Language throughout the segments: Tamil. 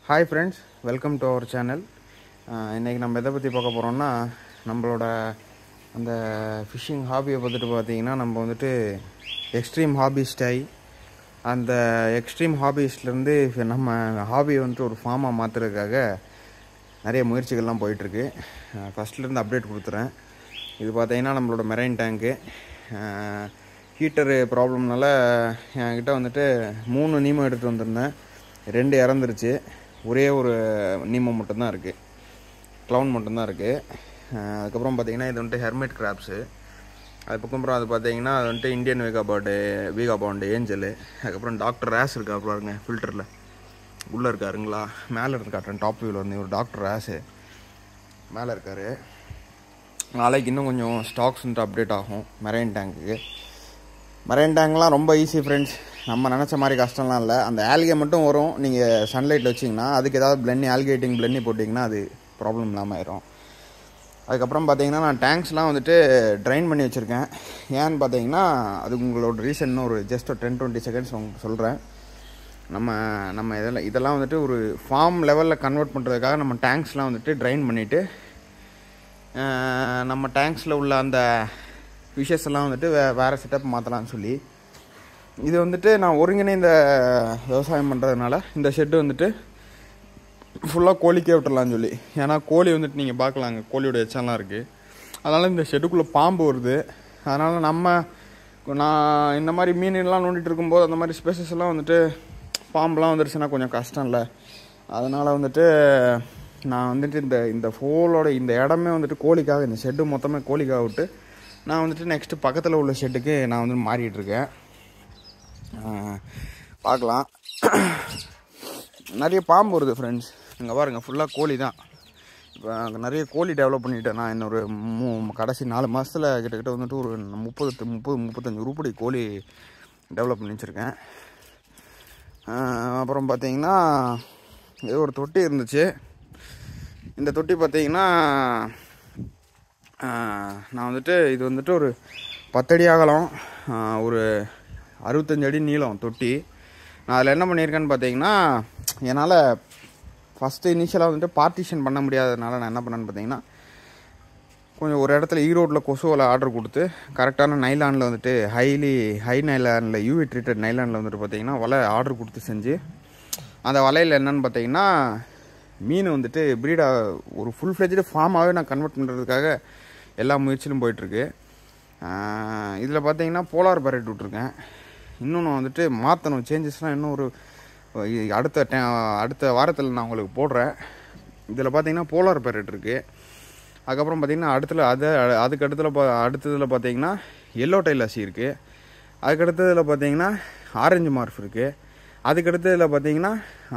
hi friends welcome to our channel இன்றைக்கி நம்ம எதை பற்றி பார்க்க போகிறோம்னா நம்மளோட அந்த ஃபிஷ்ஷிங் ஹாபியை பார்த்துட்டு பார்த்தீங்கன்னா நம்ம வந்துட்டு எக்ஸ்ட்ரீம் ஹாபிஸ்டாய் அந்த எக்ஸ்ட்ரீம் ஹாபிஸ்ட்லேருந்து நம்ம ஹாபியை வந்துட்டு ஒரு ஃபார்மாக மாற்றுறதுக்காக நிறைய முயற்சிகள்லாம் போயிட்டுருக்கு ஃபஸ்ட்லேருந்து அப்டேட் கொடுத்துறேன் இது பார்த்தீங்கன்னா நம்மளோட மெரைன் டேங்க்கு ஹீட்டரு ப்ராப்ளம்னால என்கிட்ட வந்துட்டு மூணு நீமம் எடுத்துகிட்டு வந்திருந்தேன் ரெண்டு இறந்துருச்சு ஒரே ஒரு நீமம் மட்டும்தான் இருக்குது க்ளவுன் மட்டும்தான் இருக்குது அதுக்கப்புறம் பார்த்தீங்கன்னா இது வந்துட்டு ஹெர்மெட் கிராப்ஸு அது பக்கம் அப்புறம் அது பார்த்தீங்கன்னா அது வந்துட்டு இந்தியன் வீகா பாண்டு வீகா பாண்டு ஏஞ்சலு அதுக்கப்புறம் டாக்டர் ரேஸ் இருக்கா பாருங்க ஃபில்டரில் உள்ளே இருக்காருங்களா மேலே இருந்து காட்டுறேன் டாப் வியூவில் வந்து ஒரு டாக்டர் ரேஸு மேலே இருக்கார் நாளைக்கு இன்னும் கொஞ்சம் ஸ்டாக்ஸ் வந்துட்டு அப்டேட் ஆகும் மெரைன் டேங்க்குக்கு மெரைன் டேங்க்லாம் ரொம்ப ஈஸி ஃப்ரெண்ட்ஸ் நம்ம நினச்ச மாதிரி கஷ்டம்லாம் இல்லை அந்த ஆல்கே மட்டும் வரும் நீங்கள் சன்லைட்டில் வச்சிங்கன்னா அதுக்கு ஏதாவது பிளன்னி ஆல்கேட்டிங் பிளன்னி போட்டிங்கன்னா அது ப்ராப்ளம் இல்லாமல் ஆயிரும் அதுக்கப்புறம் பார்த்தீங்கன்னா நான் டேங்க்ஸ்லாம் வந்துட்டு ட்ரைன் பண்ணி வச்சுருக்கேன் ஏன்னு பார்த்தீங்கன்னா அது உங்களோட ரீசன் ஒரு ஜஸ்ட் ஒரு டென் டுவெண்ட்டி செகண்ட்ஸ் உங்களுக்கு சொல்கிறேன் நம்ம நம்ம இதெல்லாம் இதெல்லாம் வந்துட்டு ஒரு ஃபார்ம் லெவலில் கன்வெர்ட் பண்ணுறதுக்காக நம்ம டேங்க்ஸ்லாம் வந்துட்டு ட்ரைன் பண்ணிவிட்டு நம்ம டேங்க்ஸில் உள்ள அந்த விஷஸ் எல்லாம் வந்துட்டு வே வேறு செட்டப் மாற்றலாம்னு சொல்லி இது வந்துட்டு நான் ஒருங்கிணைந்த விவசாயம் பண்ணுறதுனால இந்த ஷெட்டு வந்துட்டு ஃபுல்லாக கோழிக்கே விட்டுறலாம்னு சொல்லி ஏன்னா கோழி வந்துட்டு நீங்கள் பார்க்கலாங்க கோழியோட எச்சம்லாம் இருக்குது அதனால் இந்த ஷெட்டுக்குள்ளே பாம்பு வருது அதனால் நம்ம நான் இந்த மாதிரி மீன்லாம் நோண்டிட்டு இருக்கும்போது அந்த மாதிரி ஸ்பேசஸ் எல்லாம் வந்துட்டு பாம்புலாம் வந்துருச்சுன்னா கொஞ்சம் கஷ்டம் இல்லை அதனால் வந்துட்டு நான் வந்துட்டு இந்த இந்த ஃபோலோட இந்த இடமே வந்துட்டு கோழிக்காக இந்த ஷெட்டு மொத்தமே கோழிக்காக விட்டு நான் வந்துட்டு நெக்ஸ்ட்டு பக்கத்தில் உள்ள ஷெட்டுக்கு நான் வந்து மாறிட்டு இருக்கேன் பார்க்கலாம் நிறைய பாம்பு வருது ஃப்ரெண்ட்ஸ் இங்கே பாருங்கள் ஃபுல்லாக கோழி தான் இப்போ அங்கே நிறைய கோழி டெவலப் பண்ணிட்டேன் நான் இன்னொரு மூ கடைசி நாலு மாதத்தில் கிட்டத்தட்ட வந்துட்டு ஒரு முப்பது முப்பது முப்பத்தஞ்சு உருப்படி கோழி டெவலப் பண்ணி வச்சுருக்கேன் அப்புறம் பார்த்தீங்கன்னா ஏதோ ஒரு தொட்டி இருந்துச்சு இந்த தொட்டி பார்த்தீங்கன்னா நான் வந்துட்டு இது வந்துட்டு ஒரு பத்தடி அகலம் ஒரு அறுபத்தஞ்சு அடி நீளம் தொட்டி நான் அதில் என்ன பண்ணியிருக்கேன்னு பார்த்தீங்கன்னா என்னால் ஃபஸ்ட்டு இனிஷியலாக வந்துட்டு பார்ட்டிஷன் பண்ண முடியாததுனால நான் என்ன பண்ணேன்னு பார்த்தீங்கன்னா கொஞ்சம் ஒரு இடத்துல ஈரோட்டில் கொசுவில் ஆர்டர் கொடுத்து கரெக்டான நைலானில் வந்துட்டு ஹைலி ஹை நைலானில் யூவி ட்ரீட்டட் நைலானில் வந்துட்டு பார்த்தீங்கன்னா வலை ஆர்டர் கொடுத்து செஞ்சு அந்த வலையில் என்னென்னு பார்த்தீங்கன்னா மீன் வந்துட்டு ப்ரீடாக ஒரு ஃபுல் ஃப்ளெஜ்டு ஃபார்மாகவே நான் கன்வெர்ட் பண்ணுறதுக்காக எல்லா முயற்சியிலும் போயிட்டுருக்கு இதில் பார்த்தீங்கன்னா போலார் பேரட் விட்ருக்கேன் இன்னொன்று வந்துட்டு மாற்றணும் சேஞ்சஸ்லாம் இன்னும் ஒரு அடுத்த டே அடுத்த வாரத்தில் நான் உங்களுக்கு போடுறேன் இதில் பார்த்தீங்கன்னா போலார் பேரட் இருக்குது அதுக்கப்புறம் பார்த்தீங்கன்னா அடுத்துல அதை அதுக்கு அடுத்துல பா அடுத்ததில் பார்த்தீங்கன்னா எல்லோ டைலாசி இருக்குது அதுக்கு அடுத்ததில் பார்த்தீங்கன்னா ஆரஞ்சு மார்ஃப் இருக்குது அதுக்கு அடுத்ததில் பார்த்தீங்கன்னா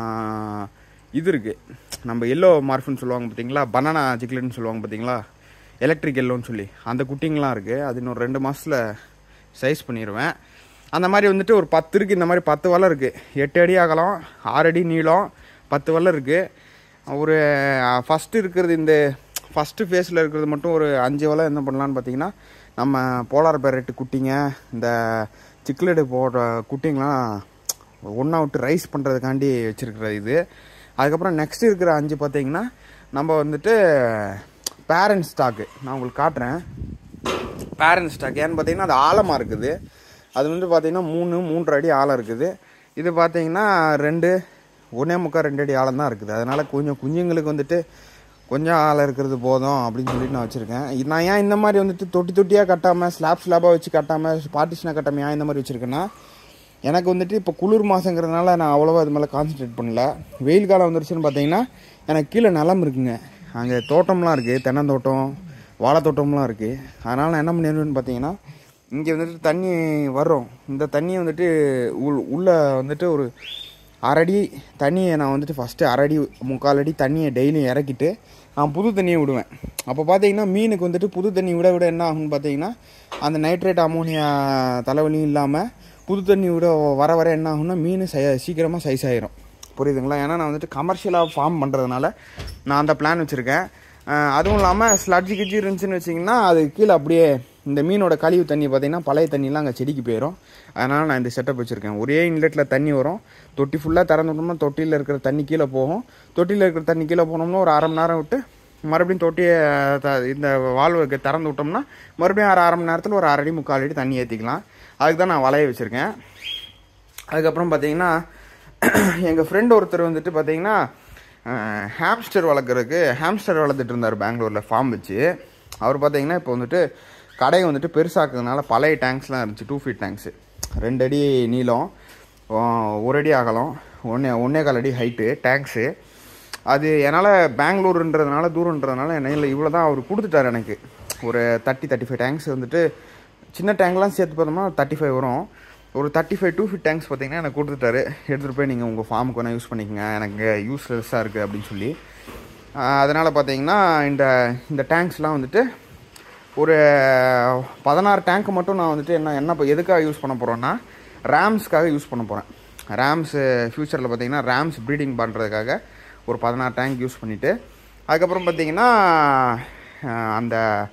இது இருக்குது நம்ம எல்லோ மார்ஃப்னு சொல்லுவாங்க பார்த்தீங்களா பனானா சிக்லெட்னு சொல்லுவாங்க பார்த்தீங்களா எலக்ட்ரிக் எல்லோன்னு சொல்லி அந்த குட்டிங்கெலாம் இருக்குது அது இன்னொரு ரெண்டு மாதத்தில் சைஸ் பண்ணிடுவேன் அந்த மாதிரி வந்துட்டு ஒரு பத்து இருக்குது இந்த மாதிரி பத்து வலை இருக்குது எட்டு அடி அகலம் ஆறு அடி நீளம் பத்து வலை இருக்குது ஒரு ஃபஸ்ட்டு இருக்கிறது இந்த ஃபஸ்ட்டு ஃபேஸில் இருக்கிறது மட்டும் ஒரு அஞ்சு வலை என்ன பண்ணலான்னு பார்த்தீங்கன்னா நம்ம போலார் பேரட்டு குட்டிங்க இந்த சிக்லெடு போடுற குட்டிங்களாம் ஒன்றா விட்டு ரைஸ் பண்ணுறதுக்காண்டி வச்சுருக்கிற இது அதுக்கப்புறம் நெக்ஸ்ட் இருக்கிற அஞ்சு பார்த்தீங்கன்னா நம்ம வந்துட்டு பேரண்ட் ஸ்டாக்கு நான் உங்களுக்கு காட்டுறேன் பேரண்ட் ஸ்டாக் ஏன்னு பார்த்தீங்கன்னா அது ஆழமாக இருக்குது அது வந்து பார்த்தீங்கன்னா மூணு மூன்று அடி ஆழம் இருக்குது இது பார்த்தீங்கன்னா ரெண்டு ஒன்றே முக்கால் ரெண்டு அடி ஆழம் தான் இருக்குது அதனால் கொஞ்சம் குஞ்சுங்களுக்கு வந்துட்டு கொஞ்சம் ஆழம் இருக்கிறது போதும் அப்படின்னு சொல்லிட்டு நான் வச்சுருக்கேன் நான் ஏன் இந்த மாதிரி வந்துட்டு தொட்டி தொட்டியாக கட்டாமல் ஸ்லாப் ஸ்லாப்பாக வச்சு கட்டாமல் பார்ட்டிஷனாக கட்டாமல் ஏன் இந்த மாதிரி வச்சுருக்கேன்னா எனக்கு வந்துட்டு இப்போ குளிர் மாதங்கிறதுனால நான் அவ்வளோவா இது மேலே கான்சன்ட்ரேட் பண்ணல வெயில் காலம் வந்துருச்சுன்னு பார்த்தீங்கன்னா எனக்கு கீழே நிலம் இருக்குங்க அங்கே தோட்டம்லாம் இருக்குது தென்னந்தோட்டம் வாழை தோட்டம்லாம் இருக்குது அதனால் நான் என்ன பண்ணிடுவேன்னு பார்த்தீங்கன்னா இங்கே வந்துட்டு தண்ணி வரும் இந்த தண்ணியை வந்துட்டு உள் உள்ளே வந்துட்டு ஒரு அரடி தண்ணியை நான் வந்துட்டு ஃபஸ்ட்டு அரடி முக்கால் அடி தண்ணியை டெய்லியும் இறக்கிட்டு நான் புது தண்ணியை விடுவேன் அப்போ பார்த்தீங்கன்னா மீனுக்கு வந்துட்டு புது தண்ணி விட விட என்ன ஆகும்னு பார்த்தீங்கன்னா அந்த நைட்ரேட் அமோனியா தலைவலியும் இல்லாமல் புது தண்ணி விட வர வர என்ன ஆகும்னா மீன் சை சீக்கிரமாக சைஸ் ஆயிரும் புரியுதுங்களா ஏன்னா நான் வந்துட்டு கமர்ஷியலாக ஃபார்ம் பண்ணுறதுனால நான் அந்த பிளான் வச்சுருக்கேன் அதுவும் இல்லாமல் ஸ்லட்ஜி கிஜி இருந்துச்சுன்னு வச்சிங்கன்னா அது கீழே அப்படியே இந்த மீனோட கழிவு தண்ணி பார்த்தீங்கன்னா பழைய தண்ணிலாம் அங்கே செடிக்கு போயிடும் அதனால் நான் இந்த செட்டப் வச்சுருக்கேன் ஒரே இன்லெட்டில் தண்ணி வரும் தொட்டி ஃபுல்லாக திறந்து விட்டோம்னா தொட்டியில் இருக்கிற தண்ணி கீழே போகும் தொட்டியில் இருக்கிற தண்ணி கீழே போனோம்னா ஒரு அரை மணி நேரம் விட்டு மறுபடியும் தொட்டியை த இந்த வால்வுக்கு திறந்து விட்டோம்னா மறுபடியும் அரை அரை மணி நேரத்தில் ஒரு அரை அடி முக்கால் அடி தண்ணி ஏற்றிக்கலாம் அதுக்கு தான் நான் வலைய வச்சுருக்கேன் அதுக்கப்புறம் பார்த்தீங்கன்னா எங்கள் ஃப்ரெண்ட் ஒருத்தர் வந்துட்டு பார்த்தீங்கன்னா ஹாம்ஸ்டர் வளர்க்குறதுக்கு ஹாம்ஸ்டர் வளர்த்துட்டு இருந்தார் பெங்களூரில் ஃபார்ம் வச்சு அவர் பார்த்தீங்கன்னா இப்போ வந்துட்டு கடையை வந்துட்டு பெருசாக்குறதுனால பழைய டேங்க்ஸ்லாம் இருந்துச்சு டூ ஃபீட் டேங்க்ஸு ரெண்டு அடி நீளம் ஆஹ் ஒரு அடி அகலம் ஒன்றே ஒன்றே கால் அடி ஹைட்டு டேங்க்ஸு அது என்னால் பெங்களூருன்றதுனால தூரன்றதுனால என்ன இவ்வளோ தான் அவர் கொடுத்துட்டார் எனக்கு ஒரு தேர்ட்டி தேர்ட்டி ஃபைவ் டேங்க்ஸ் வந்துட்டு சின்ன டேங்க்லாம் சேர்த்து பார்த்தோம்னா தேர்ட்டி ஃபைவ் வரும் ஒரு thirty five two feet tanks பார்த்தீங்கன்னா எனக்கு கொடுத்துட்டாரு எடுத்துகிட்டு போய் நீங்கள் உங்கள் ஃபார்முக்கு வேணால் யூஸ் பண்ணிக்கங்க எனக்கு யூஸ்லெஸ்ஸாக இருக்குது அப்படின்னு சொல்லி அதனால் பார்த்தீங்கன்னா இந்த இந்த டேங்க்ஸ்லாம் வந்துட்டு ஒரு பதினாறு டேங்க் மட்டும் நான் வந்துட்டு என்ன என்ன இப்போ எதுக்காக யூஸ் பண்ண போகிறேன்னா ரேம்ஸ்க்காக யூஸ் பண்ண போகிறேன் ரேம்ஸு ஃப்யூச்சரில் பார்த்தீங்கன்னா ரேம்ஸ் ப்ரீடிங் பண்ணுறதுக்காக ஒரு பதினாறு டேங்க் யூஸ் பண்ணிவிட்டு அதுக்கப்புறம் பார்த்தீங்கன்னா அஹ், அந்த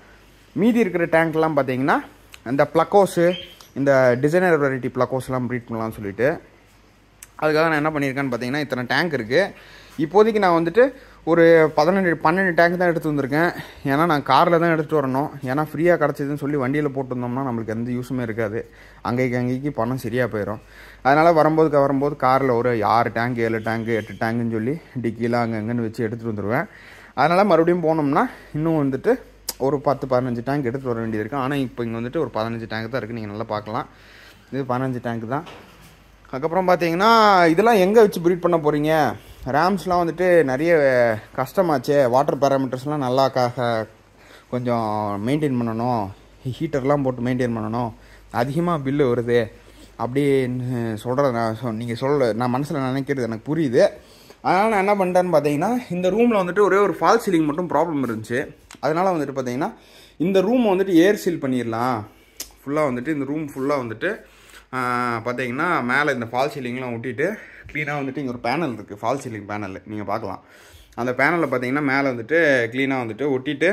மீதி இருக்கிற டேங்க்லாம் பார்த்தீங்கன்னா இந்த ப்ளக்கோஸு இந்த டிசைனர் வெரைட்டி ப்ளக்கோஸ்லாம் ப்ரீட் பண்ணலாம்னு சொல்லிட்டு அதுக்காக நான் என்ன பண்ணியிருக்கேன்னு பார்த்தீங்கன்னா இத்தனை டேங்க் இருக்குது இப்போதைக்கு நான் வந்துட்டு ஒரு பதினெண்டு பன்னெண்டு டேங்க் தான் எடுத்து வந்திருக்கேன் ஏன்னா நான் காரில் தான் எடுத்துகிட்டு வரணும் ஏன்னா ஃப்ரீயாக கிடச்சிதுன்னு சொல்லி வண்டியில் போட்டிருந்தோம்னா நம்மளுக்கு எந்த யூஸுமே இருக்காது அங்கேக்கு அங்கேக்கு பணம் சரியாக போயிடும் அதனால் வரும்போது வரும்போது காரில் ஒரு ஆறு டேங்க் ஏழு டேங்க் எட்டு டேங்குன்னு சொல்லி டிக்கிலாம் அங்கே அங்கேன்னு வச்சு எடுத்துகிட்டு வந்துடுவேன் அதனால் மறுபடியும் போனோம்னா இன்னும் வந்துட்டு ஒரு பத்து பதினஞ்சு டேங்க் எடுத்துகிட்டு வர வேண்டியது இருக்குது ஆனால் இப்போ இங்கே வந்துட்டு ஒரு பதினஞ்சு டேங்க் தான் இருக்குது நீங்கள் நல்லா பார்க்கலாம் இது பதினஞ்சு டேங்க் தான் அதுக்கப்புறம் பார்த்தீங்கன்னா இதெல்லாம் எங்கே வச்சு ப்ரீட் பண்ண போகிறீங்க ரேம்ஸ்லாம் வந்துட்டு நிறைய கஷ்டமாச்சே வாட்டர் பேராமீட்டர்ஸ்லாம் நல்லா க க- கொஞ்சம் மெயின்டைன் பண்ணணும் ஹீட்டர்லாம் போட்டு மெயின்டைன் பண்ணணும் அதிகமாக பில்லு வருது அப்படின்னு சொல்கிற நான் சொ நீங்கள் சொல்ல நான் மனசில் நினைக்கிறது எனக்கு புரியுது அதனால் நான் என்ன பண்ணிட்டேன்னு பார்த்தீங்கன்னா இந்த ரூமில் வந்துட்டு ஒரே ஒரு ஃபால் சீலிங் மட்டும் ப்ராப்ளம் இருந்துச்சு அதனால் வந்துட்டு பார்த்தீங்கன்னா இந்த ரூமை வந்துட்டு ஏர் சீல் பண்ணிடலாம் ஃபுல்லாக வந்துட்டு இந்த ரூம் ஃபுல்லாக வந்துட்டு ஆஹ், பார்த்தீங்கன்னா மேலே இந்த ஃபால் சீலிங்லாம் ஒட்டிட்டு க்ளீனாக வந்துட்டு இங்கே ஒரு பேனல் இருக்குது ஃபால் சீலிங் பேனல் நீங்கள் பார்க்கலாம் அந்த பேனலில் பார்த்தீங்கன்னா மேலே வந்துட்டு க்ளீனாக வந்துட்டு ஒட்டிட்டு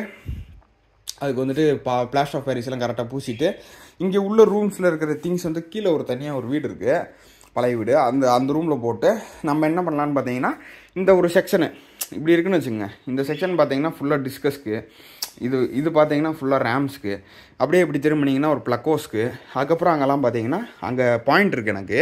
அதுக்கு வந்துட்டு பா பிளாஸ்டர் ஆஃப் எல்லாம் கரெக்டாக பூசிட்டு இங்கே உள்ள ரூம்ஸில் இருக்கிற திங்ஸ் வந்து கீழே ஒரு தனியாக ஒரு வீடு இருக்குது பழைய வீடு அந்த அந்த ரூமில் போட்டு நம்ம என்ன பண்ணலான்னு பார்த்தீங்கன்னா இந்த ஒரு செக்ஷனு இப்படி இருக்குன்னு வச்சுங்க இந்த செக்ஷன் பார்த்தீங்கன்னா ஃபுல்லாக டிஸ்கஸ்க்கு இது இது பார்த்தீங்கன்னா ஃபுல்லாக ரேம்ஸ்க்கு அப்படியே இப்படி திரும்பினீங்கன்னா ஒரு ப்ளக்கோஸ்க்கு அதுக்கப்புறம் அங்கெல்லாம் பார்த்தீங்கன்னா அங்கே பாயிண்ட் இருக்குது எனக்கு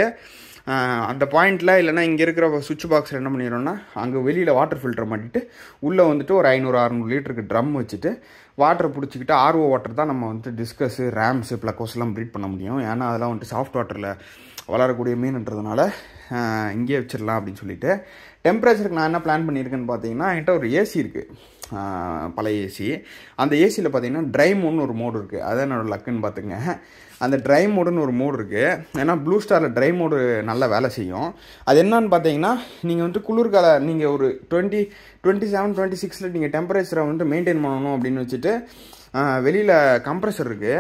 ஆஹ் அந்த பாயிண்டில் இல்லைன்னா இங்கே இருக்கிற சுவிட்ச் பாக்ஸில் என்ன பண்ணிடுறோம்னா அங்கே வெளியில் வாட்டர் ஃபில்டர் மாட்டிட்டு உள்ளே வந்துட்டு ஒரு ஐநூறு அறநூறு லிட்டருக்கு ட்ரம் வச்சுட்டு வாட்டர் பிடிச்சிக்கிட்டு ஆர்ஓ வாட்டர் தான் நம்ம வந்துட்டு டிஸ்கஸு ரேம்ஸு ப்ளக்கோஸ்லாம் ப்ரீட் பண்ண முடியும் ஏன்னா அதெல்லாம் வந்துட்டு சாஃப்ட் வாட்டரில் வளரக்கூடிய மீன்ன்றதுனால ஆஹ் இங்கேயே வச்சிடலாம் அப்படின்னு சொல்லிட்டு டெம்பரேச்சருக்கு நான் என்ன பிளான் பண்ணியிருக்கேன்னு பார்த்தீங்கன்னா என்கிட்ட ஒரு ஏசி இருக்குது பழைய ஏசி அந்த ஏசியில் பார்த்தீங்கன்னா ட்ரை மோட்னு ஒரு மோடு இருக்குது அதான் என்னோட லக்குன்னு பார்த்துங்க அந்த ட்ரை மோடுன்னு ஒரு மோடு இருக்குது ஏன்னா ப்ளூ ஸ்டாரில் ட்ரை மோடு நல்லா வேலை செய்யும் அது என்னன்னு பார்த்தீங்கன்னா நீங்கள் வந்துட்டு குளிர்கால நீங்கள் ஒரு டுவெண்ட்டி டுவெண்ட்டி செவன் டுவெண்ட்டி சிக்ஸில் நீங்கள் டெம்பரேச்சரை வந்து மெயின்டைன் பண்ணணும் அப்படின்னு வச்சுட்டு வெளியில் கம்ப்ரெசர் இருக்குது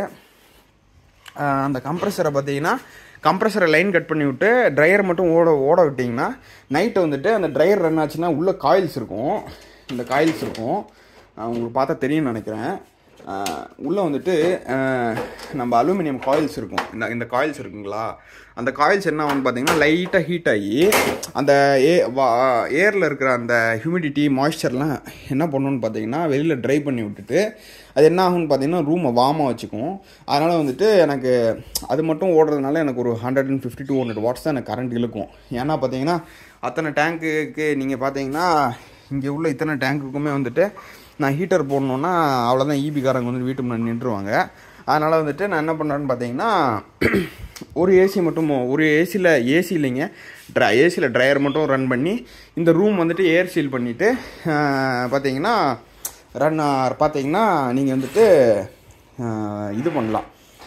ஆஹ் அந்த கம்ப்ரஸரை பார்த்தீங்கன்னா கம்ப்ரஸரை லைன் கட் பண்ணி விட்டு ட்ரையர் மட்டும் ஓட ஓட விட்டிங்கன்னா நைட்டு வந்துட்டு அந்த ட்ரையர் ரன் ஆச்சுன்னா உள்ள காயில்ஸ் இருக்கும் இந்த காயில்ஸ் இருக்கும் ஆஹ் உங்களுக்கு பார்த்தா தெரியும்னு நினைக்கிறேன் உள்ளே வந்துட்டு ஆஹ் நம்ம அலுமினியம் காயில்ஸ் இருக்கும் இந்த இந்த காயில்ஸ் இருக்குங்களா அந்த காயில்ஸ் என்ன ஆகும்னு பார்த்தீங்கன்னா லைட்டாக ஹீட் ஆகி அந்த ஏ ஏரில் இருக்கிற அந்த ஹியூமிடிட்டி மாய்ஸ்சர்லாம் என்ன பண்ணணும்னு பார்த்தீங்கன்னா வெளியில் ட்ரை பண்ணி விட்டுட்டு அது என்ன ஆகும்னு பார்த்தீங்கன்னா ரூமை வார்மாக வச்சுக்கும் அதனால் வந்துட்டு எனக்கு அது மட்டும் ஓடுறதுனால எனக்கு ஒரு hundred and fifty two hundred watts தான் எனக்கு கரண்ட் இழுக்கும் ஏன்னா பார்த்தீங்கன்னா அத்தனை டேங்க்குக்கு நீங்கள் பார்த்தீங்கன்னா இங்கே உள்ள இத்தனை டேங்க்குக்குமே வந்துட்டு நான் ஹீட்டர் போடணுன்னா அவ்வளோதான் ஈபிக்காரங்க வந்து வீட்டு முன்னாடி நின்றுவாங்க அதனால் வந்துட்டு நான் என்ன பண்ணுறேன்னு பார்த்தீங்கன்னா ஒரு ஏசி மட்டும் ஒரு ஏசியில் ஏசி இல்லைங்க ட்ரை ஏசியில் ட்ரையர் மட்டும் ரன் பண்ணி இந்த ரூம் வந்துட்டு ஏர் சீல் பண்ணிவிட்டு பார்த்தீங்கன்னா ரன் பார்த்தீங்கன்னா நீங்கள் வந்துட்டு ஆஹ், இது பண்ணலாம்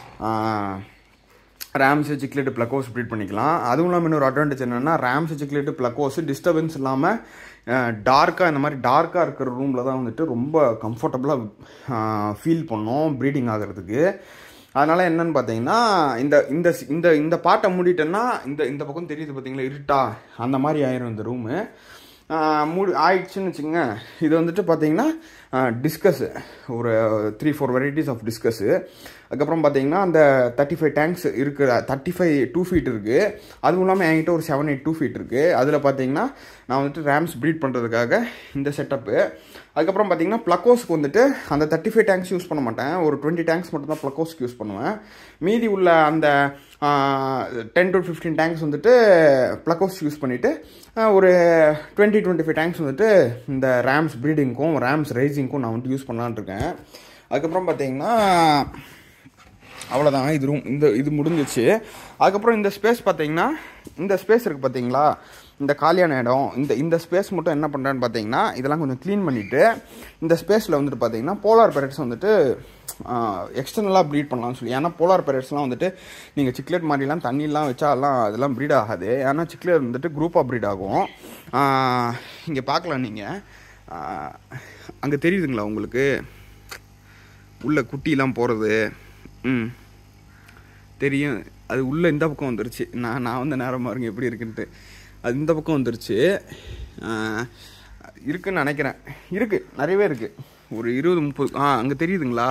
ரேம்ஸ் சிக்லெட்டு ப்ளக்கோஸ் ப்ரீட் பண்ணிக்கலாம் அதுவும் இல்லாமல் இன்னொரு அட்வான்டேஜ் என்னென்னா ரேம்ஸ் சிக்லெட்டு ப்ளக்கோஸ் டிஸ்டர்பன்ஸ் இல்லாமல் டார்க்காக இந்த மாதிரி டார்க்காக இருக்கிற ரூமில் தான் வந்துட்டு ரொம்ப கம்ஃபர்டபுளாக ஃபீல் பண்ணோம் ப்ரீடிங் ஆகிறதுக்கு அதனால் என்னன்னு பார்த்தீங்கன்னா இந்த இந்த இந்த இந்த பாட்டை மூடிட்டேன்னா இந்த இந்த பக்கம் தெரியுது பார்த்தீங்களா இருட்டா அந்த மாதிரி ஆயிரும் இந்த ரூமு மூடி ஆயிடுச்சுன்னு வச்சுங்க இது வந்துட்டு பார்த்தீங்கன்னா டிஸ்கஸ் ஒரு three four varieties of discus அதுக்கப்புறம் பார்த்தீங்கன்னா அந்த தேர்ட்டி ஃபைவ் டேங்க்ஸ் இருக்கிற தேர்ட்டி ஃபைவ் டூ ஃபீட் இருக்குது அதுவும் இல்லாமல் என்கிட்ட ஒரு செவன் எயிட் டூ ஃபீட் இருக்குது அதில் பார்த்தீங்கன்னா நான் வந்துட்டு ரேம்ஸ் ப்ரீட் பண்ணுறதுக்காக இந்த செட்டப்பு அதுக்கப்புறம் பார்த்தீங்கன்னா ப்ளக்கோஸ்க்கு வந்துட்டு அந்த தேர்ட்டி ஃபைவ் டேங்க்ஸ் யூஸ் பண்ண மாட்டேன் ஒரு டுவெண்ட்டி டேங்க்ஸ் மட்டும் தான் ப்ளக்கோஸ்க்கு யூஸ் பண்ணுவேன் மீதி உள்ள அந்த டென் டு ஃபிஃப்டீன் டேங்க்ஸ் வந்துட்டு ப்ளக்கோஸ் யூஸ் பண்ணிவிட்டு ஒரு டுவெண்ட்டி டுவெண்ட்டி ஃபைவ் டேங்க்ஸ் வந்துட்டு இந்த ரேம்ஸ் ப்ரீடிங்க்கும் ரேம்ஸ் ரைசிங்க்கும் நான் வந்துட்டு யூஸ் பண்ணலான்னு இருக்கேன் அதுக்கப்புறம் பார்த்தீங்கன்னா அவ்வளோதான் இது ரூம் இந்த இது முடிஞ்சிச்சு அதுக்கப்புறம் இந்த ஸ்பேஸ் பார்த்தீங்கன்னா இந்த ஸ்பேஸ் இருக்குது பார்த்தீங்களா இந்த காலியான இடம் இந்த இந்த ஸ்பேஸ் மட்டும் என்ன பண்ணுறேன்னு பார்த்தீங்கன்னா இதெல்லாம் கொஞ்சம் க்ளீன் பண்ணிவிட்டு இந்த ஸ்பேஸில் வந்துட்டு பார்த்தீங்கன்னா போலார் பெரட்ஸ் வந்துட்டு எக்ஸ்டர்னலாக ப்ரீட் பண்ணலாம்னு சொல்லி ஏன்னா போலார் பெரட்ஸ்லாம் வந்துட்டு நீங்கள் சிக்லெட் மாதிரிலாம் தண்ணிலாம் வச்சாலாம் அதெல்லாம் ப்ரீட் ஆகாது ஏன்னா சிக்லெட் வந்துட்டு குரூப்பாக ப்ரீட் ஆகும் இங்கே பார்க்கலாம் நீங்கள் அங்கே தெரியுதுங்களா உங்களுக்கு உள்ள குட்டிலாம் போகிறது ம் தெரியும் அது உள்ளே இந்த பக்கம் வந்துருச்சு நான் நான் வந்து நேரம் பாருங்க எப்படி இருக்குன்ட்டு அது இந்த பக்கம் வந்துருச்சு இருக்குன்னு நினைக்கிறேன் இருக்குது நிறையவே இருக்குது ஒரு இருபது முப்பது ஆ அங்கே தெரியுதுங்களா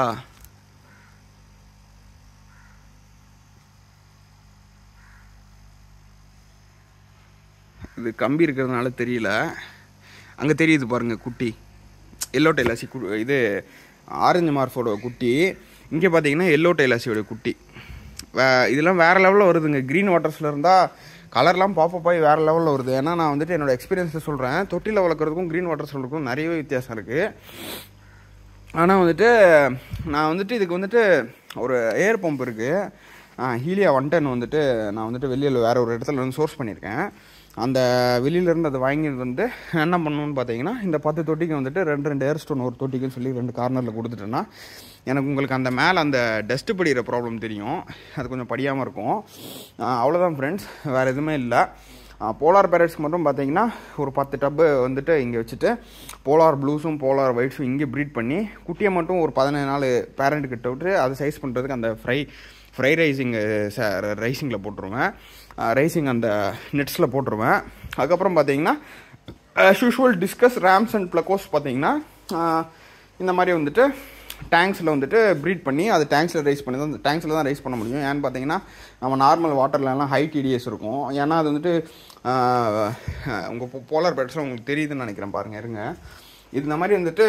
இது கம்பி இருக்கிறதுனால தெரியல அங்கே தெரியுது பாருங்கள் குட்டி எல்லோ டைலாசி கு இது ஆரஞ்சு மார்ஃபோட குட்டி இங்கே பார்த்தீங்கன்னா எல்லோ டைலாசியோட குட்டி வே இதெல்லாம் வேறு லெவலில் வருதுங்க க்ரீன் வாட்டர்ஸில் இருந்தால் கலர்லாம் பாப்பப் ஆகி வேறு லெவலில் வருது ஏன்னா நான் வந்துட்டு என்னோடய எக்ஸ்பீரியன்ஸில் சொல்கிறேன் தொட்டியில் வளர்க்குறதுக்கும் க்ரீன் வாட்டர்ஸில் இருக்கும் நிறையவே வித்தியாசம் இருக்குது ஆனால் வந்துட்டு நான் வந்துட்டு இதுக்கு வந்துட்டு ஒரு ஏர் பம்ப் இருக்குது ஹீலியா ஒன் டென் வந்துட்டு நான் வந்துட்டு வெளியில் வேறு ஒரு இடத்துல இருந்து சோர்ஸ் பண்ணியிருக்கேன் அந்த வெளியிலேருந்து அதை வாங்கிட்டு வந்து என்ன பண்ணணும்னு பார்த்தீங்கன்னா இந்த பத்து தொட்டிக்கு வந்துட்டு ரெண்டு ரெண்டு ஏர் ஸ்டோன் ஒரு தொட்டிக்குன்னு சொல்லி ரெண்டு கார்னரில் கொடுத்துட்டேன்னா எனக்கு உங்களுக்கு அந்த மேலே அந்த டஸ்ட்டு படிக்கிற ப்ராப்ளம் தெரியும் அது கொஞ்சம் படியாமல் இருக்கும் அவ்வளோதான் ஃப்ரெண்ட்ஸ் வேறு எதுவுமே இல்லை போலார் பேரட்ஸ்க்கு மட்டும் பார்த்தீங்கன்னா ஒரு பத்து டப்பு வந்துட்டு இங்கே வச்சுட்டு போலார் ப்ளூஸும் போலார் ஒயிட்ஸும் இங்கே ப்ரீட் பண்ணி குட்டியை மட்டும் ஒரு பதினேழு நாள் பேரண்ட் கிட்ட விட்டு அதை சைஸ் பண்ணுறதுக்கு அந்த ஃப்ரை ஃப்ரை ரைசிங் ரைசிங்கில் போட்டுருவேன் ரைசிங் அந்த நெட்ஸில் போட்டுருவேன் அதுக்கப்புறம் பார்த்தீங்கன்னா as usual discus rams and plecos பார்த்தீங்கன்னா இந்த மாதிரி வந்துட்டு டேங்க்ஸில் வந்துட்டு ப்ரீட் பண்ணி அது டேங்க்ஸில் ரைஸ் பண்ணி தான் அந்த டேங்க்ஸில் தான் ரைஸ் பண்ண முடியும் ஏன்னு பார்த்தீங்கன்னா நம்ம நார்மல் வாட்டர்லலாம் ஹை டிடிஎஸ் இருக்கும் ஏன்னா அது வந்துட்டு உங்கள் போலார் பேட்ஸில் உங்களுக்கு தெரியுதுன்னு நினைக்கிறேன் பாருங்கள் இருங்க இது இந்த மாதிரி வந்துட்டு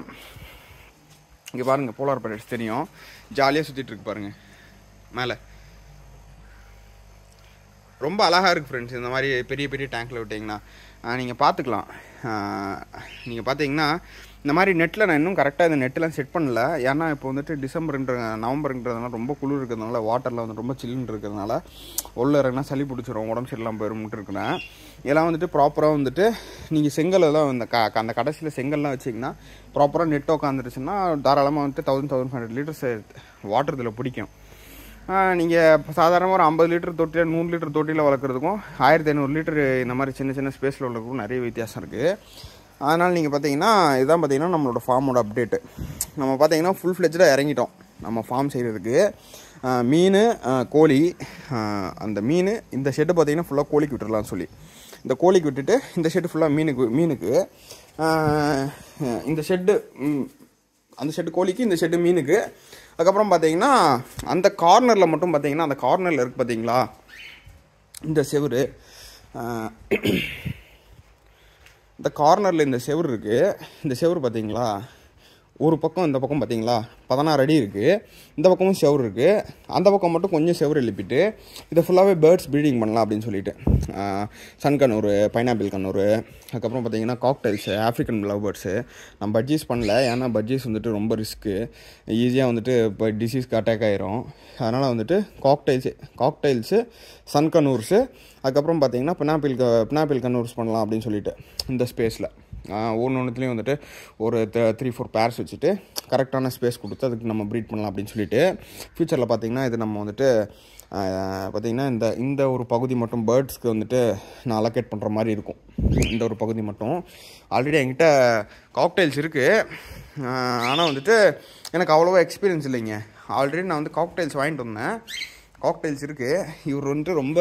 இங்கே பாருங்கள் போலார் பேட்ஸ் தெரியும் ஜாலியாக சுற்றிட்டு இருக்கு பாருங்கள் மேலே ரொம்ப அழகாக இருக்குது ஃப்ரெண்ட்ஸ் இந்த மாதிரி பெரிய பெரிய டேங்க்கில் விட்டிங்கன்னா நீங்கள் பார்த்துக்கலாம் நீங்கள் பார்த்தீங்கன்னா இந்த மாதிரி நெட்டில் நான் இன்னும் கரெக்டாக இந்த நெட்டெலாம் செட் பண்ணல ஏன்னா இப்போ வந்துட்டு டிசம்பர்ன்ற நவம்பர்ன்றதுனால ரொம்ப குளிர் இருக்கிறதுனால வாட்டரில் வந்து ரொம்ப சில்லுன்னு இருக்கிறதுனால உள்ள இறங்கினா சளி பிடிச்சிரும் உடம்பு சரியில்லாமல் போயிரும்ட்டு இருக்கிறேன் இதெல்லாம் வந்துட்டு ப்ராப்பராக வந்துட்டு நீங்கள் செங்கல்லாம் இந்த க அந்த கடைசியில் செங்கல்லாம் வச்சிங்கன்னா ப்ராப்பராக நெட் உட்காந்துருச்சுன்னா தாராளமாக வந்துட்டு thousand thousand five hundred litres water இதில் பிடிக்கும் நீங்கள் சாதாரணமாக ஒரு ஐம்பது லிட்டர் தொட்டியில் நூறு லிட்டர் தொட்டியில் வளர்க்குறதுக்கும் ஆயிரத்தி ஐநூறு லிட்டர் இந்த மாதிரி சின்ன சின்ன ஸ்பேஸில் உள்ளதுக்கும் நிறைய வித்தியாசம் இருக்குது அதனால் நீங்கள் பார்த்தீங்கன்னா இதுதான் பார்த்தீங்கன்னா நம்மளோட ஃபார்மோட அப்டேட்டு நம்ம பார்த்தீங்கன்னா ஃபுல் ஃப்ளெஜ்டாக இறங்கிட்டோம் நம்ம ஃபார்ம் செய்கிறதுக்கு மீன் கோழி அந்த மீன் இந்த ஷெட்டு பார்த்தீங்கன்னா ஃபுல்லாக கோழிக்கு விட்டுடலாம்னு சொல்லி இந்த கோழிக்கு விட்டுட்டு இந்த ஷெட்டு ஃபுல்லாக மீனுக்கு மீனுக்கு இந்த ஷெட்டு அந்த ஷெட்டு கோழிக்கு இந்த ஷெட்டு மீனுக்கு அதுக்கப்புறம் பார்த்தீங்கன்னா அந்த கார்னரில் மட்டும் பார்த்தீங்கன்னா அந்த கார்னரில் இருக்குது பார்த்தீங்களா இந்த செவுரு இந்த கார்னரில் இந்த செவுரு இருக்குது இந்த செவுரு பார்த்தீங்களா ஒரு பக்கம் இந்த பக்கம் பார்த்தீங்களா பதினாறு அடி இருக்குது இந்த பக்கமும் செவுரு இருக்குது அந்த பக்கம் மட்டும் கொஞ்சம் செவுரு எழுப்பிட்டு இதை ஃபுல்லாகவே பேர்ட்ஸ் ப்ரீடிங் பண்ணலாம் அப்படின்னு சொல்லிட்டு சன் கண்ணூர் பைனாப்பிள் கண்ணூர் அதுக்கப்புறம் பார்த்தீங்கன்னா காக்டைல்ஸு ஆஃப்ரிக்கன் லவ் பேர்ட்ஸு நான் பட்ஜீஸ் பண்ணல ஏன்னா பட்ஜீஸ் வந்துட்டு ரொம்ப ரிஸ்க்கு ஈஸியாக வந்துட்டு இப்போ டிசீஸ்க்கு அட்டாக் ஆயிரும் அதனால் வந்துட்டு காக்டைல்ஸு காக்டைல்ஸு சன் கண்ணூர்ஸு அதுக்கப்புறம் பார்த்தீங்கன்னா பினாப்பிள் பினாப்பிள் கண்ணூர்ஸ் பண்ணலாம் அப்படின்னு சொல்லிட்டு இந்த ஸ்பேஸில் ஒன்று ஒன்றுத்துலேயும் வந்துட்டு ஒரு த்ரீ ஃபோர் பேர்ஸ் வச்சுட்டு கரெக்டான ஸ்பேஸ் கொடுத்து அதுக்கு நம்ம ப்ரீட் பண்ணலாம் அப்படின்னு சொல்லிட்டு ஃப்யூச்சரில் பார்த்திங்கன்னா இது நம்ம வந்துட்டு பார்த்திங்கன்னா இந்த இந்த ஒரு பகுதி மட்டும் பேர்ட்ஸ்க்கு வந்துட்டு நான் அலோகேட் பண்ணுற மாதிரி இருக்கும் இந்த ஒரு பகுதி மட்டும் ஆல்ரெடி என்கிட்ட காக்டைல்ஸ் இருக்குது ஆனால் வந்துட்டு எனக்கு அவ்வளோவா எக்ஸ்பீரியன்ஸ் இல்லைங்க ஆல்ரெடி நான் வந்து காக்டைல்ஸ் வாங்கிட்டு வந்தேன் காக்டைல்ஸ் இருக்குது இவர் வந்துட்டு ரொம்ப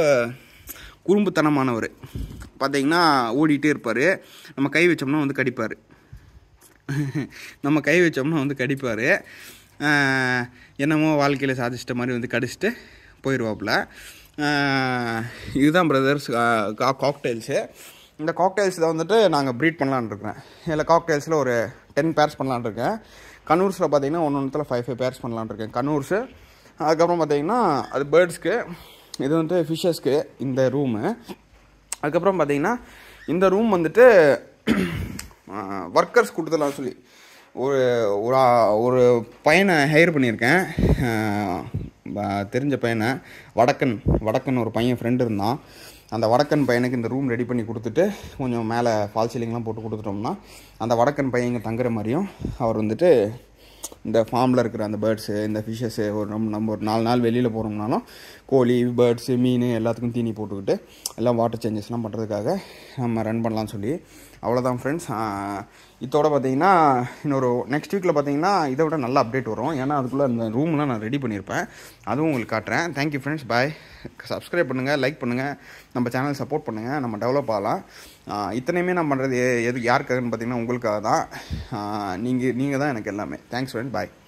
குறும்புத்தனமானவர் பார்த்தீங்கன்னா ஓடிட்டே இருப்பார் நம்ம கை வச்சோம்னா வந்து கடிப்பார் நம்ம கை வச்சோம்னா வந்து கடிப்பார் என்னமோ வாழ்க்கையில் சாதிச்சிட்ட மாதிரி வந்து கடிச்சிட்டு போயிடுவாப்புல இதுதான் பிரதர்ஸ் காக்டைல்ஸு இந்த காக்டைல்ஸ் தான் வந்துட்டு நாங்கள் ப்ரீட் பண்ணலான்னு இருக்கிறேன் இதில் காக்டைல்ஸில் ஒரு டென் பேர்ஸ் பண்ணலான்னு இருக்கேன் கனூர்ஸில் பார்த்தீங்கன்னா ஒன்று ஒன்றுத்தில் ஃபைவ் ஃபைவ் பேர்ஸ் பண்ணலான்னு இருக்கேன் கனூர்ஸு அதுக்கப்புறம் பார்த்தீங்கன்னா அது பேர்ட்ஸ்க்கு இது வந்து ஃபிஷ்ஷஸ்க்கு இந்த ரூமு அதுக்கப்புறம் பார்த்தீங்கன்னா இந்த ரூம் வந்துட்டு ஒர்க்கர்ஸ் கொடுத்துடலாம் சொல்லி ஒரு ஒரு ஆ- ஒரு பையனை ஹையர் பண்ணியிருக்கேன் அஹ், ப- தெரிஞ்ச பையனை வடக்கன் வடக்கன் ஒரு பையன் ஃப்ரெண்டு இருந்தான் அந்த வடக்கன் பையனுக்கு இந்த ரூம் ரெடி பண்ணி கொடுத்துட்டு கொஞ்சம் மேலே ஃபால் சீலிங்லாம் போட்டு கொடுத்துட்டோம்னா அந்த வடக்கன் பையன் இங்கே தங்குற மாதிரியும் அவர் வந்துட்டு இந்த ஃபார்மில் இருக்கிற அந்த பேர்ட்ஸு இந்த ஃபிஷ்ஷஸ்ஸு ஒரு நம்ம நம்ம ஒரு நாலு நாள் வெளியில் போகிறோம்னாலும் கோழி பேர்ட்ஸு மீன் எல்லாத்துக்கும் தீனி போட்டுக்கிட்டு எல்லாம் வாட்டர் சேஞ்சஸ்லாம் பண்ணுறதுக்காக நம்ம ரன் பண்ணலாம்னு சொல்லி அவ்வளோதான் ஃப்ரெண்ட்ஸ் இதோட பார்த்தீங்கன்னா இன்னொரு நெக்ஸ்ட் வீக்கில் பார்த்தீங்கன்னா இதை விட நல்ல அப்டேட் வரும் ஏன்னா அதுக்குள்ளே அந்த ரூம்லாம் நான் ரெடி பண்ணியிருப்பேன் அதுவும் உங்களுக்கு காட்டுறேன் தேங்க்யூ ஃப்ரெண்ட்ஸ் பாய் சப்ஸ்கிரைப் பண்ணுங்கள் லைக் பண்ணுங்கள் நம்ம சேனல் சப்போர்ட் பண்ணுங்கள் நம்ம டெவலப் ஆகலாம் ஆஹ் இத்தனையுமே நான் பண்ணுறது எது யாருக்காகன்னு பார்த்தீங்கன்னா உங்களுக்காக தான் நீங்கள் நீங்கள் தான் எனக்கு எல்லாமே தேங்க்ஸ் ஃப்ரெண்ட் பாய்